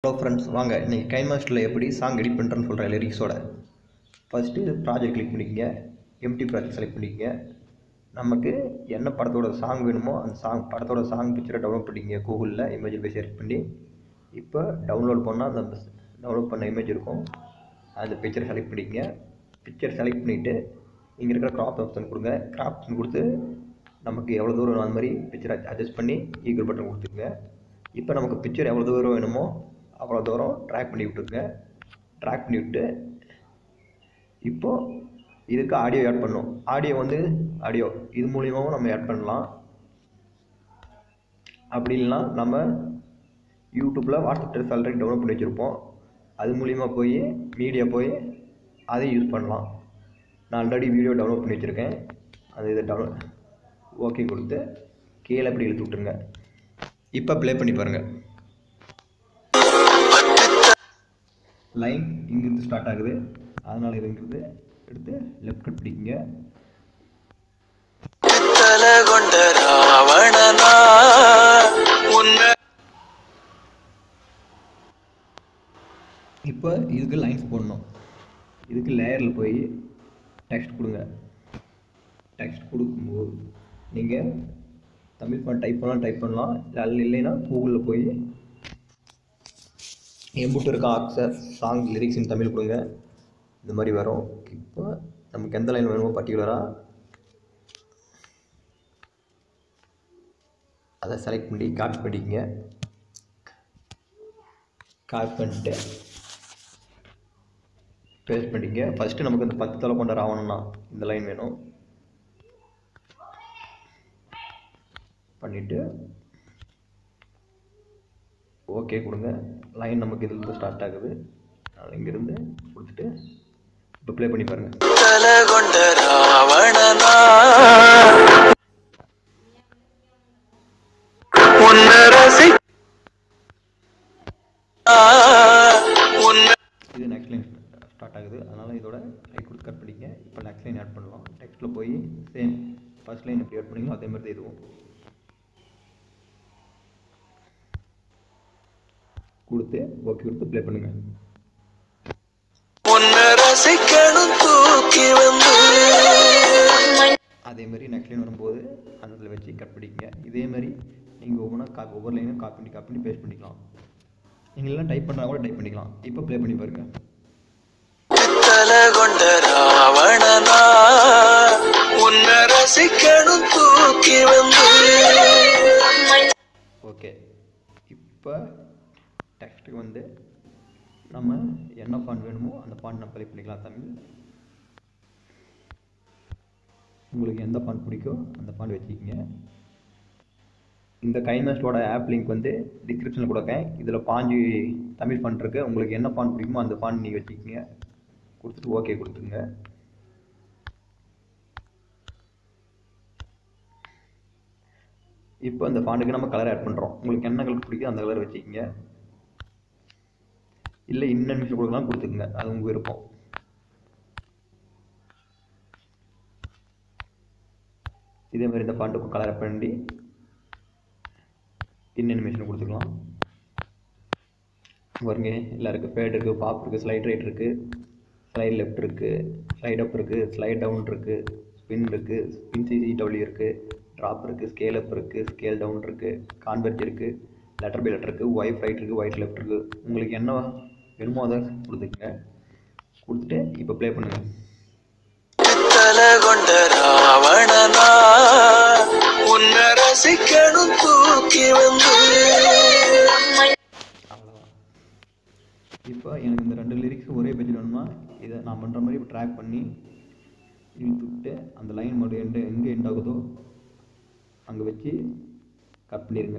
hello friends வாங்க இன்றைக்கி கைன் மாஸ்டரில் எப்படி சாங் எடிட் பண்ணுறேன்னு சொல்கிறேன் லிரிக்ஸோட ஃபஸ்ட்டு ப்ராஜெக்ட் கிளிக் பண்ணிக்கங்க எம்டி ப்ராஜெக்ட் செலக்ட் பண்ணிக்கங்க நமக்கு என்ன படத்தோட சாங் வேணுமோ அந்த சாங் படத்தோட சாங் பிக்சரை டவுன்லோட் பண்ணிக்கங்க கூகுளில் இமேஜ் போய் செலக்ட் பண்ணி இப்போ டவுன்லோட் பண்ணால் அந்த டவுன்லோட் பண்ண இமேஜ் இருக்கும் அந்த பிக்சரை செலக்ட் பண்ணிக்கங்க பிக்சர் செலக்ட் பண்ணிவிட்டு இங்கே இருக்கிற க்ராப் ஆப்ஷன் கொடுங்க க்ராப் ஆப்ஷன் கொடுத்து நமக்கு எவ்வளோ தூரம் அந்த மாதிரி பிக்சரை அட்ஜஸ்ட் பண்ணி ஈக்குவல் பட்டன் கொடுத்துக்குங்க இப்போ நமக்கு பிக்சர் எவ்வளோ தூரம் வேணுமோ அவ்வளோ தூரம் ட்ராக் பண்ணி விட்டுருங்க ட்ராக் பண்ணி விட்டு இப்போது இதுக்கு ஆடியோ ஆட் பண்ணணும் ஆடியோ வந்து ஆடியோ இது மூலியமாகவும் நம்ம ஆட் பண்ணலாம் அப்படி இல்லைனா நம்ம யூடியூப்பில் வாட்ஸ்அப் டெஸ்ட் ஆல்ரெடி டவுன்லோட் பண்ணி வச்சுருப்போம் அது மூலிமா போய் மீடியா போய் அதை யூஸ் பண்ணலாம் நான் ஆல்ரெடி வீடியோ டவுன்லோட் பண்ணி வச்சுருக்கேன் அது இதை டவுன்லோட் ஓகே கொடுத்து கீழே இப்படி இழுத்து விட்ருங்க இப்போ ப்ளே பண்ணி பாருங்கள் லைன் இங்கிருந்து ஸ்டார்ட் ஆகுது அதனால் இதுங்கிறது எடுத்து லெஃப்ட் கட் பிடிக்குங்க தல கொண்ட ராவணனா உன்னை இப்போ இதுக்கு லைன்ஸ் போடணும் இதுக்கு லேயரில் போய் டெக்ஸ்ட் கொடுங்க டெக்ஸ்ட் கொடுக்கும்போது நீங்கள் தமிழ் பண்ண டைப் பண்ணலாம் டைப் பண்ணலாம் இல்லை இல்லைன்னா கூகுளில் போய் எம்புட்டு இருக்க ஆக்சர் சாங் லிரிக்ஸ் இன் தமிழ் கொடுங்க இந்த மாதிரி வரும் இப்போ நமக்கு எந்த லைன் வேணுமோ பர்டிகுலராக அதை செலக்ட் பண்ணி காப்பி பண்ணிக்கங்க காப்பி பண்ணிட்டு பேஸ்ட் பண்ணிக்க ஃபஸ்ட்டு நமக்கு இந்த பத்து தலை கொண்ட ராவணம்னா இந்த லைன் வேணும் பண்ணிவிட்டு ஓகே கொடுங்க லைன் நமக்கு இதுலேருந்து ஸ்டார்ட் ஆகுது அதனால் இங்கேருந்து கொடுத்துட்டு இப்போ ப்ளே பண்ணி பாருங்கள் தல கொண்ட ராவணனா உன்னை ரசி உன்னை இது நெக்ஸ்ட் லைன் ஸ்டார்ட் ஆகுது அதனால் இதோட லைட் கொடுத்து கட் பண்ணிக்க இப்போ நெக்ஸ்ட் லைன் ஆட் பண்ணலாம் டெக்ஸ்ட்டில் போய் சேம் ஃபர்ஸ்ட் லைன் எப்படி ஆட் பண்ணீங்களோ அதே மாதிரி தான் இதுவும் கொடுத்து ஓகே கொடுத்து ப்ளே பண்ணுங்கள் உன்னை ரசிக்கணும் தூக்கி வந்து அதே மாதிரி நெக்ஸ்ட் லைன் வரும்போது அந்த இடத்துல வச்சு கட் பண்ணிக்கங்க இதே மாதிரி நீங்கள் ஒவ்வொன்றா காப்பி ஒவ்வொரு லைனும் காப்பி பண்ணி காப்பி பண்ணி பேஸ்ட் பண்ணிக்கலாம் நீங்கள் எல்லாம் டைப் பண்ணால் கூட டைப் பண்ணிக்கலாம் இப்போ ப்ளே பண்ணி பாருங்கள் தல கொண்ட ராவணனா உன்னை ரசிக்கணும் தூக்கி வந்து ஓகே இப்போ டெக்ஸ்ட்டுக்கு வந்து நம்ம என்ன ஃபாண்ட் வேணுமோ அந்த ஃபாண்ட் நம்ம ப்ளே பண்ணிக்கலாம் தமிழ் உங்களுக்கு எந்த ஃபாண்ட் பிடிக்கோ அந்த ஃபாண்ட் வச்சுக்கிங்க இந்த கைமேஸ்டோட ஆப் லிங்க் வந்து டிஸ்கிரிப்ஷனில் கொடுக்கேன் இதில் பாஞ்சு தமிழ் ஃபாண்ட் இருக்குது உங்களுக்கு என்ன ஃபாண்ட் பிடிக்குமோ அந்த ஃபாண்ட் நீங்கள் வச்சுக்கிங்க கொடுத்துட்டு ஓகே கொடுத்துருங்க இப்போ இந்த ஃபாண்டுக்கு நம்ம கலர் ஆட் பண்ணுறோம் உங்களுக்கு என்ன கலர் பிடிக்குதோ அந்த கலர் வச்சுக்கிங்க இல்லை இன்னும் நிமிஷம் கொடுக்கலாம் கொடுத்துக்குங்க அது உங்கள் விருப்பம் இதே மாதிரி இந்த ஃபாண்ட்டுக்கு கலர் ஆட் பண்ணி இன்னும் அனிமேஷன் கொடுத்துக்கலாம் பாருங்க எல்லாம் இருக்குது ஃபேட் இருக்குது பாப் இருக்குது ஸ்லைட் ரைட் இருக்குது ஸ்லைட் லெஃப்ட் இருக்குது ஸ்லைட் அப் இருக்குது ஸ்லைட் டவுன் இருக்குது ஸ்பின் இருக்குது ஸ்பின் சிசிடபிள்யூ இருக்குது ட்ராப் இருக்குது ஸ்கேல் அப் இருக்குது ஸ்கேல் டவுன் இருக்குது கான்வெர்ஜ் இருக்குது லெட்டர் பை லெட்டர் இருக்குது ஒய்ஃப் ரைட் இருக்குது ஒயிட் லெஃப்ட் இருக்குது உங்களுக்கு என்ன வேணுமோ அதை கொடுத்துக்குங்க கொடுத்துட்டு இப்போ ப்ளே பண்ணுங்கள் தல கொண்ட ராவணனா உன்னை ரசிக்கணும் தூக்கி வந்து அவ்வளோதான் இப்போ எனக்கு இந்த ரெண்டு லிரிக்ஸ் ஒரே பேஜில் வேணுமா இதை நான் பண்ணுற மாதிரி இப்போ ட்ராக் பண்ணி இழுத்து விட்டு அந்த லைன் மட்டும் எண்டு எங்கே எண்ட் ஆகுதோ அங்கே வச்சு கட் பண்ணிடுங்க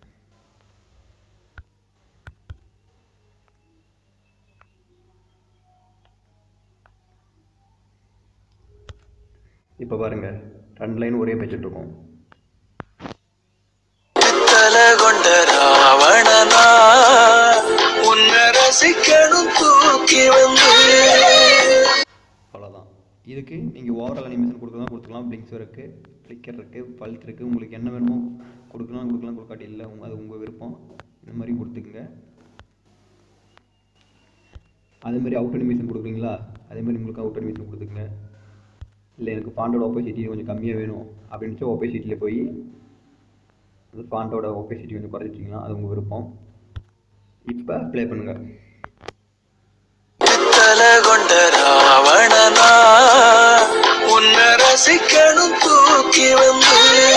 இப்போ பாருங்கள் ரெண்டு லைன் ஒரே பேஜில் இருக்கும் தல கொண்ட ராவணனா உன்னை ரசிக்கணும் தூக்கி வந்து அவ்வளோதான் இதுக்கு நீங்கள் ஓவரால் அனிமேஷன் கொடுக்கலாம் கொடுத்துக்கலாம் பிளிங்ஸ் இருக்குது ஃப்ளிக்கர் இருக்குது பல்த் இருக்குது உங்களுக்கு என்ன வேணுமோ கொடுக்கலாம் கொடுக்கலாம் கொடுக்காட்டி இல்லை உங்க அது உங்கள் விருப்பம் இந்த மாதிரி கொடுத்துக்குங்க அதே மாதிரி அவுட் அனிமேஷன் கொடுக்குறீங்களா அதே மாதிரி உங்களுக்கு அவுட் அனிமேஷன் கொடுத்துக்குங்க இல்லை எனக்கு ஃபாண்டோட ஒப்போசிட்டி கொஞ்சம் கம்மியாக வேணும் அப்படின்னு ஒப்போசிட்டியில் போய் அந்த ஃபாண்டோட ஒப்போசிட்டி கொஞ்சம் குறைச்சிட்டிங்கன்னா அது உங்கள் விருப்பம் இப்போ ப்ளே பண்ணுங்கள் பித்தல கொண்ட ராவணனா உன்னை ரசிக்கணும் தூக்கி வந்து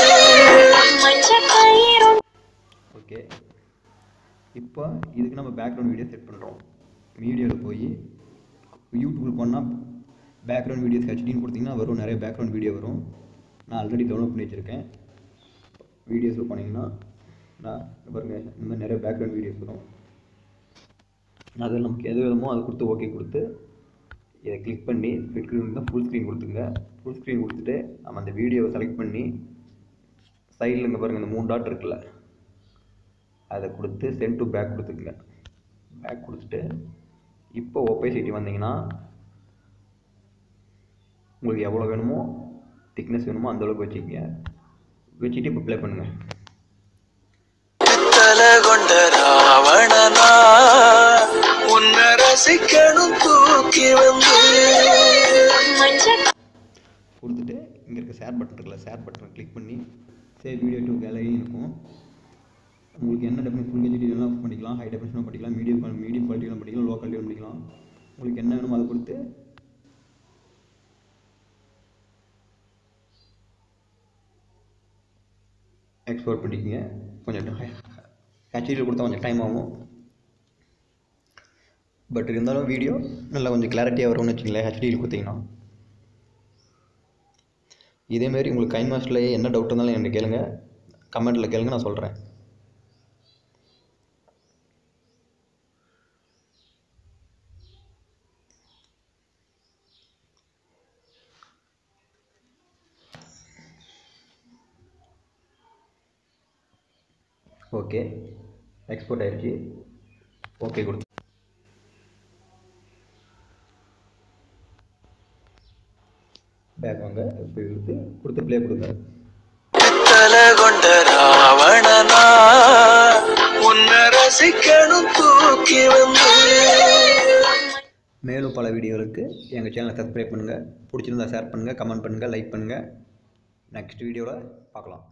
ஓகே இப்போ இதுக்கு நம்ம பேக்ரவுண்ட் வீடியோ செட் பண்ணுறோம் வீடியோவில் போய் யூடியூப்பில் போனால் பேக்ரவுண்ட் வீடியோஸ் ஹெச்டின்னு கொடுத்தீங்கன்னா வரும் நிறைய பேக்ரவுண்ட் வீடியோ வரும் நான் ஆல்ரெடி டவுன்லோட் பண்ணி வச்சுருக்கேன் வீடியோஸில் போனீங்கன்னா நான் இங்க பாருங்க இந்த மாதிரி நிறைய பேக்ரவுண்ட் வீடியோஸ் வரும் அதில் நமக்கு எது வேணுமோ அதை கொடுத்து ஓகே கொடுத்து இதை கிளிக் பண்ணி ஸ்பிட் ஸ்க்ரீன் தான் ஃபுல் ஸ்க்ரீன் கொடுத்துங்க ஃபுல் ஸ்க்ரீன் கொடுத்துட்டு நம்ம அந்த வீடியோவை செலக்ட் பண்ணி சைடில் இங்கே பாருங்கள் இந்த மூணு டாட் இருக்குல்ல அதை கொடுத்து சென்ட் டு பேக் கொடுத்துக்குங்க பேக் கொடுத்துட்டு இப்போ ஒப்பேசிட்டி வந்தீங்கன்னா உங்களுக்கு எவ்வளோ வேணுமோ திக்னஸ் வேணுமோ அந்த அளவுக்கு வச்சுக்கங்க வச்சுட்டு இப்போ ப்ளே பண்ணுங்கள் பித்தல கொண்ட ராவணனா உன்னை ரசிக்கணும் தூக்கி வந்து கொடுத்துட்டு இங்கே இருக்க ஷேர் பட்டன் இருக்குல்ல ஷேர் பட்டனை கிளிக் பண்ணி சேவ் வீடியோ டு கேலரி இருக்கும் உங்களுக்கு என்ன டெஃபினேஷன் ஃபுல் ஹெச்டி எல்லாம் பண்ணிக்கலாம் ஹை டெஃபினேஷனும் பண்ணிக்கலாம் மீடியம் மீடியம் குவாலிட்டியிலும் பண்ணிக்கலாம் லோ குவாலிட்டியிலும் பண்ணிக்கலாம் உங்களுக்கு என்ன வேணுமோ அதை கொடுத்து எக்ஸ்போர்ட் பண்ணிக்கங்க கொஞ்சம் ஹெச்டியில் கொடுத்தா கொஞ்சம் டைம் ஆகும் பட் இருந்தாலும் வீடியோ நல்லா கொஞ்சம் கிளாரிட்டியாக வரும்னு வச்சுங்களேன் ஹெச்டியில் கொடுத்தீங்கன்னா இதேமாரி உங்களுக்கு கைன் மாஸ்டர்லேயே என்ன டவுட் இருந்தாலும் என்கிட்ட கேளுங்க கமெண்ட்டில் கேளுங்க நான் சொல்கிறேன் ஓகே எக்ஸ்போர்ட் ஆயிடுச்சு ஓகே கொடுத்து பேக் வாங்க இப்போ எடுத்து கொடுத்து ப்ளே கொடுங்க பித்தல கொண்ட ராவணனா உன்னை ரசிக்கணும் தூக்கி வந்து மேலும் பல வீடியோகளுக்கு எங்கள் சேனலை சப்ஸ்கிரைப் பண்ணுங்கள் பிடிச்சிருந்தா ஷேர் பண்ணுங்கள் கமெண்ட் பண்ணுங்கள் லைக் பண்ணுங்கள் நெக்ஸ்ட் வீடியோவில் பார்க்கலாம்